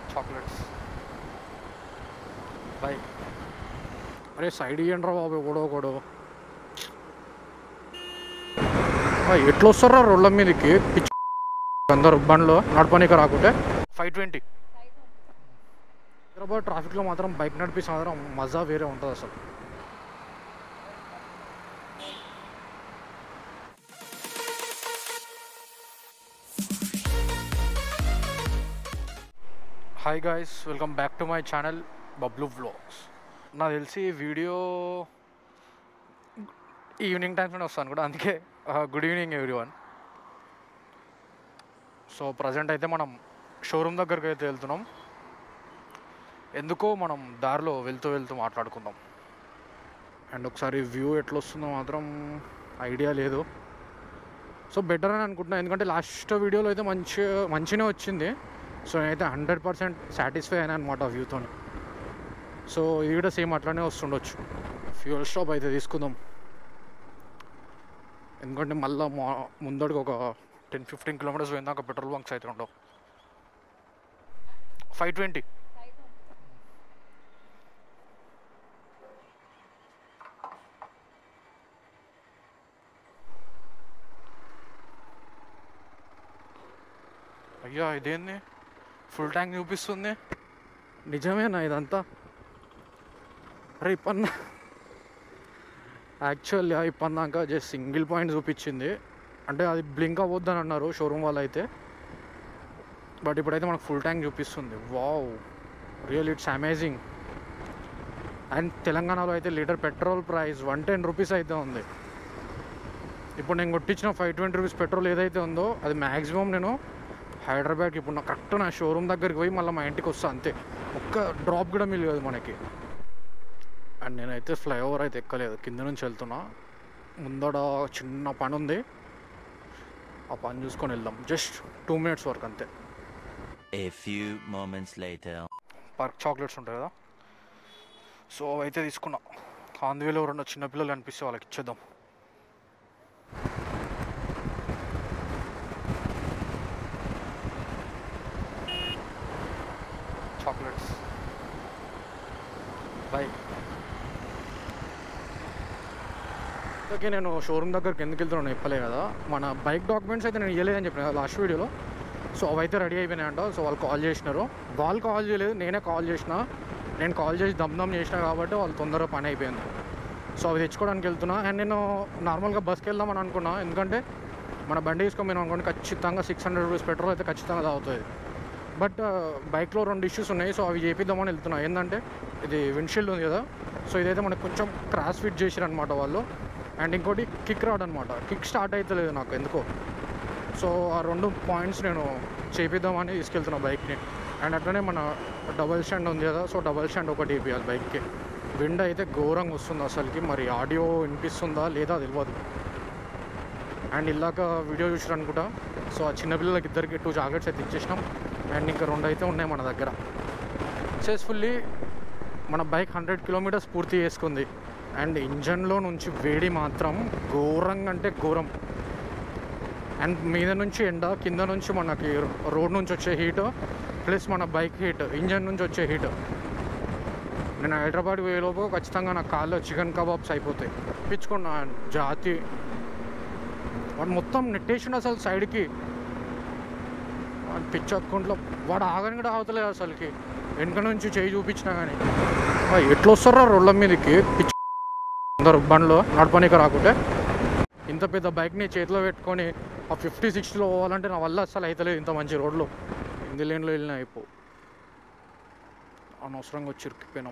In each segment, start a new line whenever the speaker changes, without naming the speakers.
Chocolates by అరే side ఇయ్యండి రా బాబు ఎవడో ఒకడు ఆ, ఎట్లా వస్తారా రోడ్ల మీదకి పిచ్చి అందరు బండ్లో నడపనీకి రాకుంటే ఫైవ్ ట్వంటీ హైదరాబాద్ ట్రాఫిక్లో మాత్రం బైక్ నడిపిస్తే మాత్రం మజా వేరే ఉంటుంది అసలు hi guys welcome back to my channel Bablu vlogs నాకు తెలిసి ఈ వీడియో ఈవినింగ్ టైమ్స్లోనే వస్తాను కూడా అందుకే good evening everyone so present అయితే మనం షోరూమ్ దగ్గరికి అయితే వెళ్తున్నాం ఎందుకో మనం దారిలో వెళ్తూ వెళ్తూ మాట్లాడుకుందాం అండ్ ఒకసారి వ్యూ ఎట్లా వస్తుందో మాత్రం ఐడియా లేదు సో బెటర్ అని అనుకుంటున్నాను ఎందుకంటే లాస్ట్ వీడియోలో అయితే మంచి మంచిగానే వచ్చింది సో నేనైతే హండ్రెడ్ పర్సెంట్ సాటిస్ఫై అయినా అనమాట వ్యూతో సో ఇది కూడా సేమ్ అట్లానే వస్తుండొచ్చు ఫ్యూయల్ స్టాప్ అయితే తీసుకుందాం ఎందుకంటే మళ్ళీ మా ముందడికి ఒక టెన్ ఫిఫ్టీన్ కిలోమీటర్స్ పోయిందాక పెట్రోల్ బంక్స్ అయితే ఉండవు ఫైవ్ ట్వంటీ అయ్యా ఇదేంది ఫుల్ ట్యాంక్ చూపిస్తుంది నిజమేనా ఇదంతా అరే ఇప్పన్న యాక్చువల్లీ ఇప్పందాక జస్ట్ సింగిల్ పాయింట్ చూపించింది అంటే అది బ్లింక్ అవ్వద్దని అన్నారు షోరూమ్ వాళ్ళు అయితే బట్ ఇప్పుడైతే మనకు ఫుల్ ట్యాంక్ చూపిస్తుంది wow real it's amazing and తెలంగాణలో అయితే litre petrol price one ten rupees అయితే ఉంది ఇప్పుడు నేను కొట్టించిన ఫైవ్ ట్వంటీ రూపీస్ పెట్రోల్ ఏదైతే ఉందో అది మ్యాక్సిమం నేను హైదరాబాద్ ఇప్పుడు నా కరెక్ట్ నా షోరూమ్ దగ్గరికి పోయి మళ్ళీ మా ఇంటికి వస్తా అంతే ఒక్క డ్రాప్ కూడా మిగలదు మనకి అండ్ నేనైతే ఫ్లైఓవర్ అయితే ఎక్కలేదు కింద నుంచి వెళ్తున్నా ముందడ చిన్న పని ఉంది ఆ పని చూసుకొని వెళ్దాం జస్ట్ టూ మినిట్స్ వరకు అంతే
A few moments later.
Park chocolates ఉంటాయి కదా సో అయితే తీసుకున్నా ఆంధ్వేలో రెండు చిన్నపిల్లలు అనిపిస్తే వాళ్ళకి ఇచ్చేద్దాం చాక్లెట్స్ బై ఓకే నేను షోరూమ్ దగ్గరికి ఎందుకు వెళ్తున్నాను చెప్పలే కదా మన బైక్ డాక్యుమెంట్స్ అయితే నేను ఇవ్వలేదని చెప్పిన కదా లాస్ట్ వీడియోలో సో అవైతే రెడీ అయిపోయినాయంట సో వాళ్ళు కాల్ చేసినారు వాళ్ళు కాల్ చేయలేదు నేనే కాల్ చేసిన నేను కాల్ చేసి దమ్ దమ్ చేసిన కాబట్టి వాళ్ళు తొందరగా పని అయిపోయింది సో అవి తెచ్చుకోవడానికి వెళ్తున్నా అండ్ నేను నార్మల్గా బస్కి వెళ్దామని అనుకున్నా ఎందుకంటే మన బండి తీసుకొని నేను అనుకోండి ఖచ్చితంగా సిక్స్ హండ్రెడ్ రూపీస్ పెట్రోల్ అయితే ఖచ్చితంగా తాగుతుంది బట్ బైక్లో రెండు ఇష్యూస్ ఉన్నాయి సో అవి చేపిద్దామని వెళ్తున్నా ఏంటంటే ఇది విండ్షీల్డ్ ఉంది కదా సో ఇదైతే మనకు కొంచెం క్రాస్ ఫిట్ చేసిరనమాట వాళ్ళు అండ్ ఇంకోటి కిక్ రాడ్ అనమాట కిక్ స్టార్ట్ అవుతలేదు నాకు ఎందుకో సో ఆ రెండు పాయింట్స్ నేను చేపిద్దామని తీసుకెళ్తున్నా బైక్ని అండ్ అట్లనే మన డబల్ స్టాండ్ ఉంది కదా సో డబల్ స్టాండ్ ఒకటి వేయాలి బైక్కి విండ్ అయితే ఘోరంగా వస్తుంది అసలుకి మరి ఆడియో వినిపిస్తుందా లేదా తెలియదు అండ్ ఇలాక వీడియో చూసారు అనుకుంటా సో ఆ చిన్నపిల్లలకి ఇద్దరికి టూ జాకెట్స్ అయితే ఇచ్చేసినాం అండ్ ఇంకా రెండు అయితే ఉన్నాయి మన దగ్గర సక్సెస్ఫుల్లీ మన బైక్ హండ్రెడ్ కిలోమీటర్స్ పూర్తి చేసుకుంది అండ్ ఇంజన్లో నుంచి వేడి మాత్రం ఘోరంగా అంటే ఘోరం అండ్ మీద నుంచి ఎండ కింద నుంచి మనకి రోడ్ నుంచి వచ్చే హీట్ ప్లస్ మన బైక్ హీట్ ఇంజన్ నుంచి వచ్చే హీట్ నేను హైదరాబాద్ పోయేలోపు ఖచ్చితంగా నా కాళ్ళు చికెన్ కబాబ్స్ అయిపోతాయి పిచ్చుకున్నా జాతి వాడు మొత్తం నెట్టేసిండు అసలు సైడ్కి వాడు పిచ్చి అకౌంట్లో వాడు ఆగని కూడా ఆగుతలేదు అసలుకి వెనక నుంచి చేయి చూపించినా కానీ ఎట్లా వస్తారా రోడ్ల మీదకి పిచ్చి అందరు బండ్లో నడపనీకి రాకుంటే ఇంత పెద్ద బైక్ని చేతిలో పెట్టుకొని ఆ ఫిఫ్టీ సిక్స్టీలో పోవాలంటే నా వల్ల అస్సలు అవుతలేదు ఇంత మంచి రోడ్లో హిందీ లేన్లో వెళ్ళినా అయిపో అనవసరంగా వచ్చి ఇరికిపోయినాం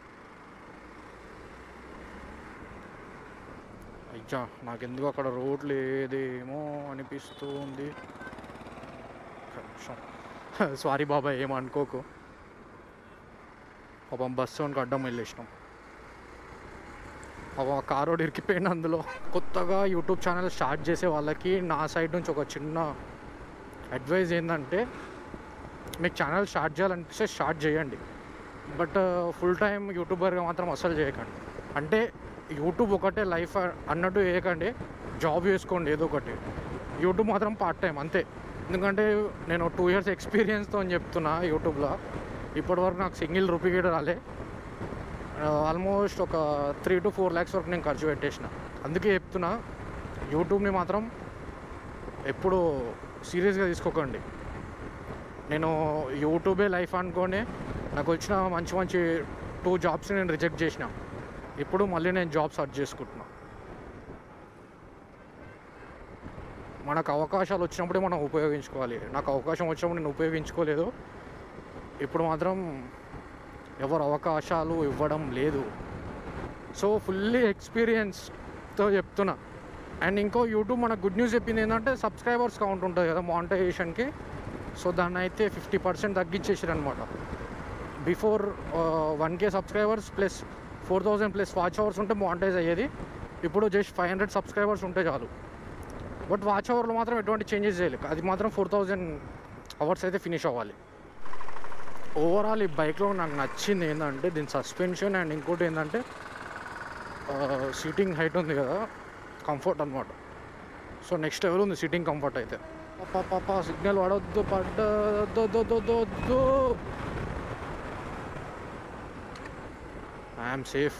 అయ్యా నాకెందుకు అక్కడ రోడ్ లేదేమో అనిపిస్తూ ఉంది సారీ బాబాయ్ ఏమనుకోకు పాపం బస్సు వనికి అడ్డం వెళ్ళేసినాం పాపం ఆ కారోడు ఇరికిపోయింది అందులో కొత్తగా యూట్యూబ్ ఛానల్ స్టార్ట్ చేసే వాళ్ళకి నా సైడ్ నుంచి ఒక చిన్న అడ్వైజ్ ఏంటంటే మీకు ఛానల్ స్టార్ట్ చేయాలనిపిస్తే స్టార్ట్ చేయండి బట్ ఫుల్ టైం యూట్యూబర్గా మాత్రం అస్సలు చేయకండి అంటే యూట్యూబ్ ఒకటే లైఫ్ అన్నట్టు చేయకండి జాబ్ చేసుకోండి ఏదో ఒకటి యూట్యూబ్ మాత్రం పార్ట్ టైం అంతే ఎందుకంటే నేను టూ ఇయర్స్ ఎక్స్పీరియన్స్తో అని చెప్తున్నా యూట్యూబ్లో ఇప్పటివరకు నాకు సింగిల్ రూపీ కూడా రాలే ఆల్మోస్ట్ ఒక త్రీ టు ఫోర్ ల్యాక్స్ వరకు నేను ఖర్చు పెట్టేసిన అందుకే చెప్తున్నా యూట్యూబ్ని మాత్రం ఎప్పుడు సీరియస్గా తీసుకోకండి నేను యూట్యూబే లైఫ్ అనుకొని నాకు వచ్చిన మంచి మంచి టూ జాబ్స్ నేను రిజెక్ట్ చేసిన ఇప్పుడు మళ్ళీ నేను జాబ్ సర్చ్ చేసుకుంటున్నా మనకు అవకాశాలు వచ్చినప్పుడే మనం ఉపయోగించుకోవాలి నాకు అవకాశం వచ్చినప్పుడు నేను ఉపయోగించుకోలేదు ఇప్పుడు మాత్రం ఎవరు అవకాశాలు ఇవ్వడం లేదు సో ఫుల్లీ ఎక్స్పీరియన్స్తో చెప్తున్నా అండ్ ఇంకో యూట్యూబ్ మనకు గుడ్ న్యూస్ చెప్పింది ఏంటంటే సబ్స్క్రైబర్స్ కౌంట్ ఉంటుంది కదా మానిటైజేషన్కి సో దాన్ని అయితే ఫిఫ్టీ పర్సెంట్ తగ్గించేసారు అనమాట before one K subscribers plus four thousand plus watch hours ఉంటే మానిటైజ్ అయ్యేది ఇప్పుడు జస్ట్ ఫైవ్ హండ్రెడ్ సబ్స్క్రైబర్స్ ఉంటే చాలు బట్ వాచ్ అవర్లో మాత్రం ఎటువంటి చేంజెస్ చేయలేదు అది మాత్రం ఫోర్ థౌజండ్ అవర్స్ అయితే ఫినిష్ అవ్వాలి ఓవరాల్ ఈ బైక్లో నాకు నచ్చింది ఏంటంటే దీని సస్పెన్షన్ అండ్ ఇంకోటి ఏంటంటే సీటింగ్ హైట్ ఉంది కదా కంఫర్ట్ అనమాట సో నెక్స్ట్ లెవెల్ ఉంది సీటింగ్ కంఫర్ట్ అయితే పాప పాప సిగ్నల్ పడొద్దు పడ్డొద్దు ఐఎమ్ సేఫ్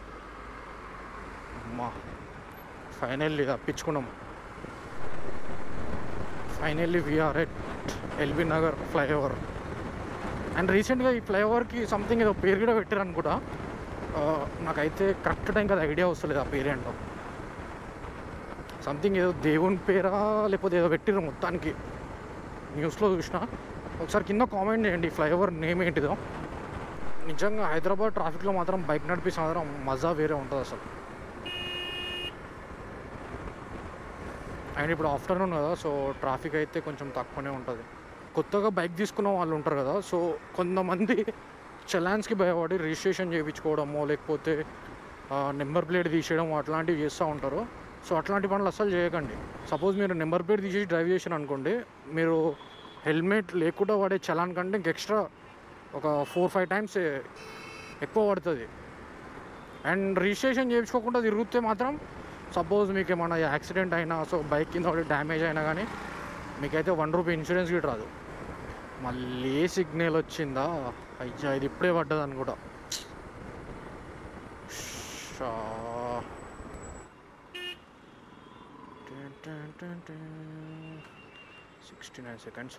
అమ్మా ఫైనల్లీ తప్పించుకున్నాం finally we're at LB Nagar flyover and రీసెంట్గా ఈ ఫ్లైఓవర్కి సంథింగ్ ఏదో పేరు కూడా పెట్టారు అనుకుంటా ఆ, నాకైతే కరెక్ట్ టైం కదా ఐడియా వస్తలేదు ఆ పేరు ఏంటో సంథింగ్ ఏదో దేవుని పేరా లేకపోతే ఏదో పెట్టిర్రు మొత్తానికి న్యూస్లో చూసిన ఒకసారి కింద కామెంట్ చేయండి ఈ ఫ్లైఓవర్ నేమ్ ఏంటిదో నిజంగా హైదరాబాద్ ట్రాఫిక్లో మాత్రం బైక్ నడిపిస్తే మాత్రం మజా వేరే ఉంటుంది అసలు అండ్ ఇప్పుడు ఆఫ్టర్నూన్ కదా సో ట్రాఫిక్ అయితే కొంచెం తక్కువనే ఉంటుంది కొత్తగా బైక్ తీసుకున్న వాళ్ళు ఉంటారు కదా సో కొంతమంది చలాన్స్కి భయపడి రిజిస్ట్రేషన్ చేయించుకోవడమో లేకపోతే నెంబర్ ప్లేట్ తీసేయడం అట్లాంటివి చేస్తూ ఉంటారు సో అట్లాంటి పనులు అస్సలు చేయకండి సపోజ్ మీరు నెంబర్ ప్లేట్ తీసేసి డ్రైవ్ చేసారు అనుకోండి మీరు హెల్మెట్ లేకుండా పడే చలాన్ కంటే ఇంక ఎక్స్ట్రా ఒక ఫోర్ ఫైవ్ టైమ్స్ ఎక్కువ పడుతుంది అండ్ రిజిస్ట్రేషన్ చేయించుకోకుండా తిరిగితే మాత్రం సపోజ్ మీకు ఏమైనా యాక్సిడెంట్ అయినా సో బైక్ కింద పడి డ్యామేజ్ అయినా కానీ మీకైతే వన్ రూపీ ఇన్సూరెన్స్ కూడా రాదు మళ్ళీ సిగ్నల్ వచ్చిందా అయ్యా ఇది ఇప్పుడే పడ్డది అనుకుంటా sixty nine seconds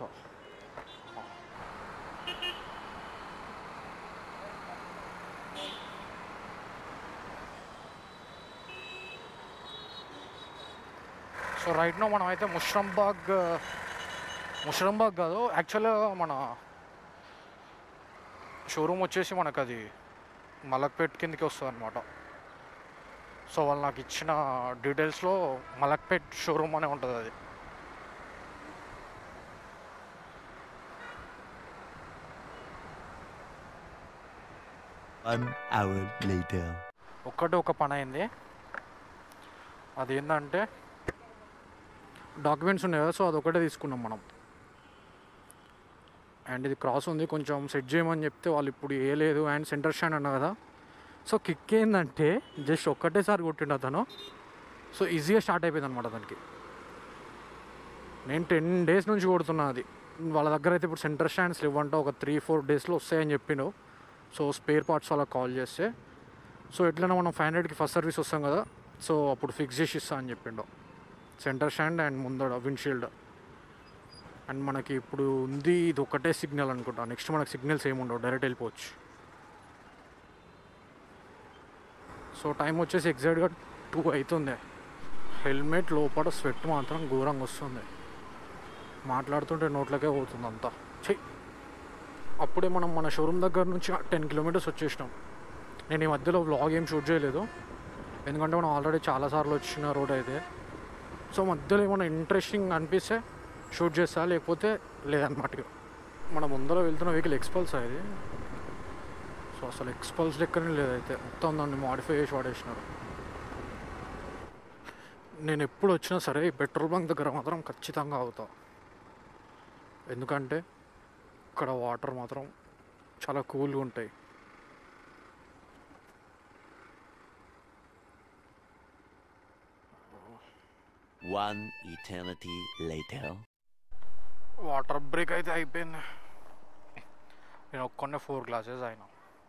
so right now మనం అయితే ముష్రంబాగ్ ముష్రంబాగ్ కాదు యాక్చువల్గా మన షోరూమ్ వచ్చేసి మనకు అది మలక్పేట్ కిందకి వస్తుంది అనమాట సో వాళ్ళు నాకు ఇచ్చిన డీటెయిల్స్లో మలక్పేట్ షోరూమ్ అనే ఉంటుంది అది
One hour later.
ఒక్కటే ఒక పని అయింది అదేంటంటే డాక్యుమెంట్స్ ఉన్నాయి కదా సో అదొకటే తీసుకున్నాం మనం అండ్ ఇది క్రాస్ ఉంది కొంచెం సెట్ చేయమని చెప్తే వాళ్ళు ఇప్పుడు ఏ లేదు అండ్ సెంటర్ స్టాండ్ అన్నా కదా సో కిక్ ఏంటంటే జస్ట్ ఒక్కటేసారి కొట్టిండు అతను సో ఈజీగా స్టార్ట్ అయిపోయింది అనమాట అతనికి నేను టెన్ డేస్ నుంచి కొడుతున్నా అది వాళ్ళ దగ్గర అయితే ఇప్పుడు సెంటర్ స్టాండ్స్ ఇవ్వంట ఒక త్రీ ఫోర్ డేస్లో వస్తాయని చెప్పిండు సో స్పేర్ పార్ట్స్ వాళ్ళకి కాల్ చేస్తే సో ఎట్లైనా మనం ఫైవ్ హండ్రెడ్కి ఫస్ట్ సర్వీస్ వస్తాం కదా సో అప్పుడు ఫిక్స్ చేసి ఇస్తా అని చెప్పిండు సెంటర్ స్టాండ్ అండ్ ముందర విండ్షీల్డ్ అండ్ మనకి ఇప్పుడు ఉంది ఇది ఒకటే సిగ్నల్ అనుకుంటా నెక్స్ట్ మనకి సిగ్నల్స్ ఏమి ఉండవు డైరెక్ట్ వెళ్ళిపోవచ్చు సో టైం వచ్చేసి ఎగ్జాక్ట్గా టూ అవుతుంది హెల్మెట్ లోపల స్వెట్ మాత్రం ఘోరంగా వస్తుంది మాట్లాడుతుంటే నోట్లకే పోతుంది అంతా చెయ్యి అప్పుడే మనం మన షోరూమ్ దగ్గర నుంచి టెన్ కిలోమీటర్స్ వచ్చేసినాం నేను ఈ మధ్యలో వ్లాగ్ ఏం షూట్ చేయలేదు ఎందుకంటే మనం ఆల్రెడీ చాలాసార్లు వచ్చిన రోడ్ అయితే సో మధ్యలో ఏమైనా ఇంట్రెస్టింగ్ అనిపిస్తే షూట్ చేస్తా లేకపోతే లేదన్నమాట ఇక. మన ముందర వెళ్తున్న వెహికల్ ఎక్స్పల్స్ అది సో అసలు ఎక్స్పల్స్ లెక్కనే లేదైతే మొత్తం దాన్ని మాడిఫై చేసి వాడేసినారు నేను ఎప్పుడు వచ్చినా సరే ఈ పెట్రోల్ బంక్ దగ్గర మాత్రం ఖచ్చితంగా అవుతా ఎందుకంటే ఇక్కడ వాటర్ మాత్రం చాలా కూల్గా ఉంటాయి
One eternity later.
Water break అయితే అయిపోయింది నేను ఒక్కనే ఫోర్ గ్లాసెస్ అయినా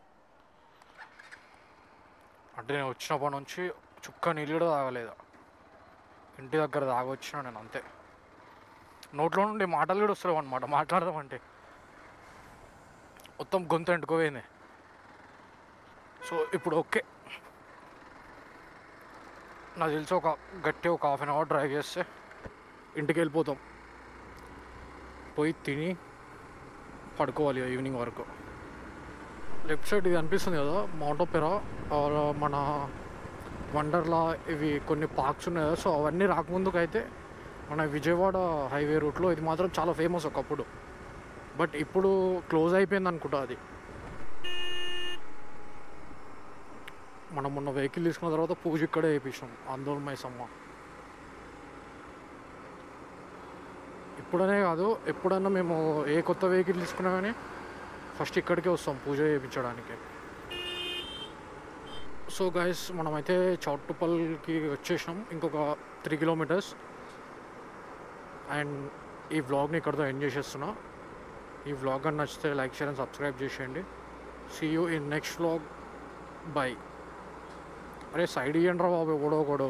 అంటే నేను వచ్చినప్పటి నుంచి చుక్క నీళ్ళు కూడా తాగలేదు ఇంటి దగ్గర తాగొచ్చిన నేను అంతే నోట్లో నుండి మాటలు కూడా వస్తలేవు అనమాట మాట్లాడదామంటే మొత్తం గొంతు ఎంటుకోపోయింది సో ఇప్పుడు ఓకే నాకు తెలిసి ఒక గట్టి ఒక హాఫ్ అన్ అవర్ డ్రైవ్ చేస్తే ఇంటికి వెళ్ళిపోతాం పోయి తిని పడుకోవాలి ఈవినింగ్ వరకు లెఫ్ట్ సైడ్ ఇది అనిపిస్తుంది కదా మౌంట్ పెరా ఆర్ మన వండర్లా ఇవి కొన్ని పార్క్స్ ఉన్నాయి కదా సో అవన్నీ రాకముందుకు అయితే మన విజయవాడ హైవే రూట్లో ఇది మాత్రం చాలా ఫేమస్ ఒకప్పుడు బట్ ఇప్పుడు క్లోజ్ అయిపోయింది అనుకుంటా అది మనం మొన్న వెహికల్ తీసుకున్న తర్వాత పూజ ఇక్కడే వేయించాం ఆందోళన మైసమ్మ ఇప్పుడనే కాదు ఎప్పుడన్నా మేము ఏ కొత్త వెహికల్ తీసుకున్నా కానీ ఫస్ట్ ఇక్కడికే వస్తాం పూజ చేయించడానికి సో గైస్ మనమైతే చౌటుపల్కి వచ్చేసినాం ఇంకొక త్రీ కిలోమీటర్స్ అండ్ ఈ వ్లాగ్ని ఇక్కడితో ఎండ్ చేసేస్తున్నా ఈ వ్లాగ్ అని నచ్చితే లైక్ షేర్ అండ్ సబ్స్క్రైబ్ చేసేయండి see you in next vlog bye అరే సైడ్ ఇయ్యండి రా బాబు ఎవడో ఒకడు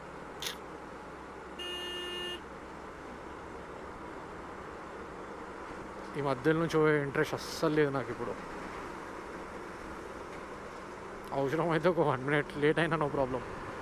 ఈ మధ్యలో నుంచి పోయే ఇంట్రెస్ట్ అస్సలు లేదు నాకు ఇప్పుడు అవసరం అయితే ఒక వన్ మినిట్ లేట్ అయినా నో ప్రాబ్లం